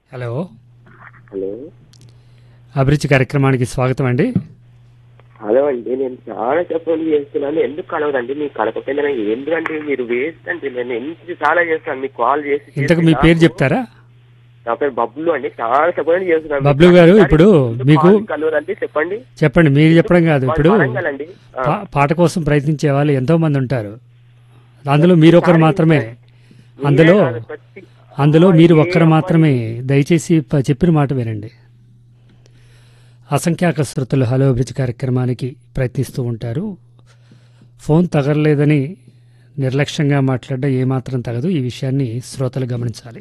Hello hello అభిరుచి కార్యక్రమానికి స్వాగతం అండి హలో అండి నేను చాలా చెప్పండి చేస్తున్నాను ఎందుకు కలవదండి మీకు కలపకపోయినా నాకు ఎందుకంటే మీరు వేస్ట్ అండి నేను ఎంత చాలా చేస్తాను మీకు కాల్ చేసి ఇంతకు మీ చేసి పేరు నాకు- చెప్తారా నా పేరు బబ్లు అండి చాలా చెప్పండి చేస్తున్నాను బబ్లు గారు, మీకు ఇప్పుడు ఎందుకు మీకు- కాల్ కలవదండి చెప్పండి చెప్పండి మీరు చెప్పడం కాదు ఇప్పుడు వరంగల్ అండి ఆ, పా- పాట కోసం ప్రయత్నించే వాళ్ళు ఎంతో మంది ఉంటారు అందులో మీరు ఒకరు మాత్రమే అందులో మీరే కాదు, ప్రతి- అందులో మీరు ఏ ఒక్కరు అమ్మాయి- మాత్రమే దయచేసి ప- చెప్పిన మాట వినండి అసంఖ్యాక శ్రోతలు హలో అభిరుచి కార్యక్రమానికి ప్రయత్నిస్తూ ఉంటారు ఫోన్ తగలలేదని నిర్లక్ష్యంగా మాట్లాడడం ఏమాత్రం తగదు ఈ విషయాన్ని శ్రోతలు గమనించాలి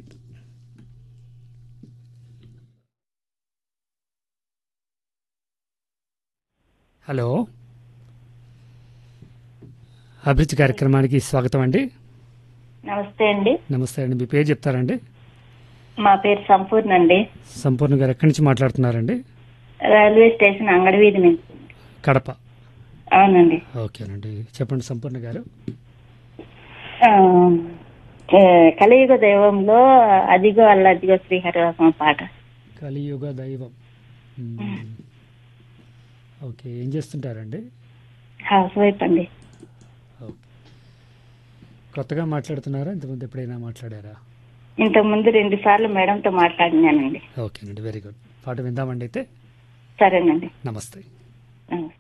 హలో అభిరుచి కార్యక్రమానికి స్వాగతం అండి నమస్తే అండి నమస్తే అండి మీ పేరు చెప్తారండి మా పేరు సంపూర్ణ అండి సంపూర్ణ గారు ఎక్కడి నుంచి మాట్లాడుతున్నారండి రైల్వే స్టేషన్ అంగడి వీధి నుంచి కడప అవునండి ఓకేనండి చెప్పండి సంపూర్ణ గారు ఆ, ఏ, కలియుగ దైవంలో అదిగో అల్లదిగో శ్రీహరివాసం పాట కలియుగ దైవం మ్మ్. ఓకే ఏం చేస్తుంటారండి హౌస్ వైఫ్ అండి ఓకే కొత్తగా మాట్లాడుతున్నారా ఇంతకుముందు ఎప్పుడైనా మాట్లాడారా ఇంతకుముందు రెండు సార్లు మేడంతో మాట్లాడినానండి ఓకేనండి వెరీ గుడ్ పాట విందామండి అయితే సరేనండి నమస్తే